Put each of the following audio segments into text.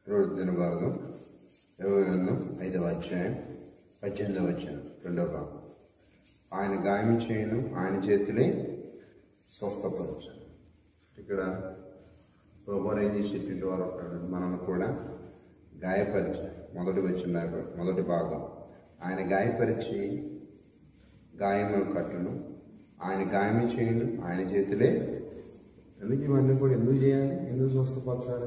రోజు దిన భాగం ఇరవై గ్రంథం ఐదవ అధ్యాయం పద్దెనిమిదవ అధ్యాయం రెండవ భాగం ఆయన గాయం చేయను ఆయన చేతులే స్వస్థపరచను ఇక్కడ ప్రభువారు ఏం చేసేటువంటి వారు ఉంటారు మనల్ని కూడా గాయపరిచి మొదటి వచ్చిన మొదటి భాగం ఆయన గాయపరిచి గాయములు కట్టును ఆయన గాయమే చేయను ఆయన చేతులే ఎందుకు ఇవన్నీ కూడా ఎందుకు చేయాలి ఎందుకు స్వస్థపరచాలి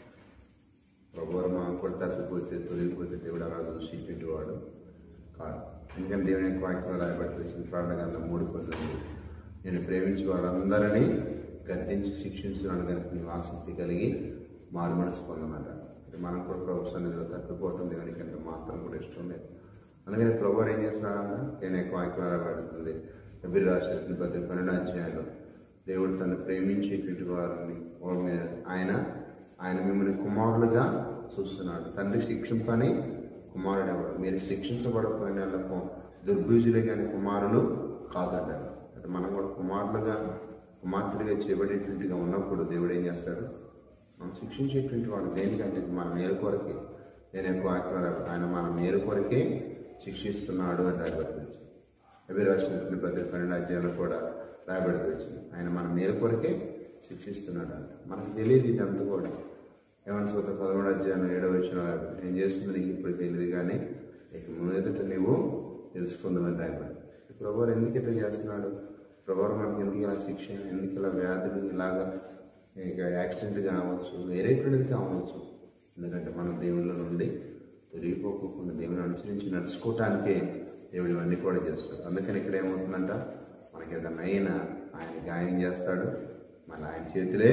ప్రభువారు మనం కూడా తప్పిపోతే తొలగిపోతే దేవుడు అలా చూసేటువంటి వాడు కాదు ఎందుకంటే దేవుని యొక్క వాక్యం రాయబట్టి వచ్చిన ప్రాణ గంధం మూడు పనులు నేను ప్రేమించి వారందరినీ గద్దించి శిక్షించున్నాను కనుక నీవు ఆసక్తి కలిగి మారు మనసు పొందమాట అంటే మనం కూడా ప్రభు సన్నిధిలో తప్పిపోవటం దేవునికి ఎంత మాత్రం కూడా ఇష్టం లేదు అందుకని ప్రభు ఏం చేస్తున్నాడన్నా నేను ఎక్కువ వాక్యం రాయబడుతుంది కబీర్ రాసిన పది పన్నెండు అధ్యాయంలో దేవుడు తను ప్రేమించేటువంటి వారిని వారి మీద ఆయన ఆయన మిమ్మల్ని కుమారులుగా చూస్తున్నాడు తండ్రి శిక్షింపని కుమారుడు ఎవడు మీరు శిక్షించబడకపోయిన వాళ్ళకు దుర్బీజులే కానీ కుమారులు కాదన్నారు అంటే మనం కూడా కుమారులుగా కుమార్తెలుగా చేయబడేటువంటిగా ఉన్నప్పుడు దేవుడు ఏం చేస్తాడు మనం శిక్షించేటువంటి వాడు దేనికంటే ఇది మన మేలు కొరకే నేను ఎక్కువ వాక్యం ఆయన మన మేలు కొరకే శిక్షిస్తున్నాడు అని రాయబడుతుంది అవి రాసిన పది పన్నెండు అధ్యాయంలో కూడా రాయబడుతూ వచ్చింది ఆయన మన మేలు కొరకే శిక్షిస్తున్నాడు అంట మనకు తెలియదు ఇదంతా కూడా ఏమన్నా సూత్ర పదమూడు అధ్యాయం ఏడవ వచ్చిన ఏం చేస్తుంది నీకు ఇప్పుడు తెలియదు కానీ ఇక మొదట నువ్వు తెలుసుకుందామని రాయబడి ప్రభు ఎందుకు ఇట్లా చేస్తున్నాడు ప్రభు మనకి ఎందుకు ఇలా శిక్ష ఎందుకు ఇలా వ్యాధులు ఇలాగా ఇక యాక్సిడెంట్ కావచ్చు వేరేటువంటిది కావచ్చు ఎందుకంటే మనం దేవుళ్ళ నుండి తొలగిపోకుండా దేవుని అనుసరించి నడుచుకోవటానికే దేవుడు ఇవన్నీ కూడా చేస్తాడు అందుకని ఇక్కడ ఏమవుతుందంట మనకి ఏదైనా అయినా ఆయన గాయం చేస్తాడు మళ్ళీ ఆయన చేతిలే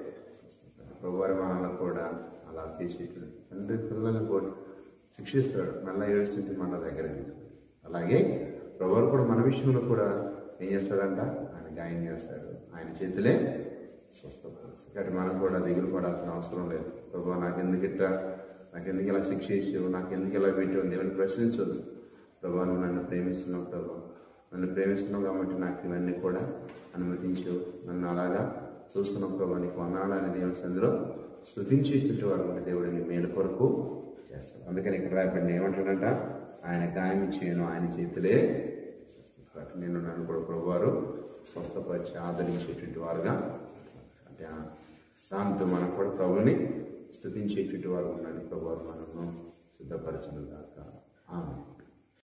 ప్రభువారి మనల్ని కూడా అలా చేసేటువంటి తండ్రి పిల్లల్ని కూడా శిక్షిస్తాడు మళ్ళీ ఏడుస్తుంటే మన దగ్గర తీసుకుంటాడు అలాగే ప్రభువారు కూడా మన విషయంలో కూడా ఏం చేస్తాడంట ఆయన గాయం చేస్తాడు ఆయన చేతిలే స్వస్థపరుస్తాడు కాబట్టి మనం కూడా దిగులు పడాల్సిన అవసరం లేదు ప్రభు నాకెందుకు ఇట్లా నాకెందుకు ఇలా శిక్ష ఇచ్చావు నాకెందుకు ఇలా పెట్టావు దేవుని ప్రశ్నించదు ప్రభా నువ్వు నన్ను ప్రేమిస్తున్నావు ప్రభా నన్ను ప్రేమిస్తున్నావు కాబట్టి నాకు ఇవన్నీ కూడా అనుమతించు నన్ను అలాగా చూస్తున్నావు ప్రభా నీకు వందనాలని దేవుని సందులో స్థుతించేటువంటి వారు మన దేవుడిని మేలు కొరకు చేస్తాడు అందుకని ఇక్కడ రాయబడిన ఏమంటాడంట ఆయన గాయం చేయను ఆయన చేతులే కాబట్టి నేను నన్ను కూడా ప్రభువారు స్వస్థపరిచి ఆదరించేటువంటి వారుగా అంటే ఆ దాంతో మనం కూడా ప్రభుని స్థుతించేటువంటి వారు ఉన్నాడు ప్రభువారు మనను సిద్ధపరచను కాక ఆమె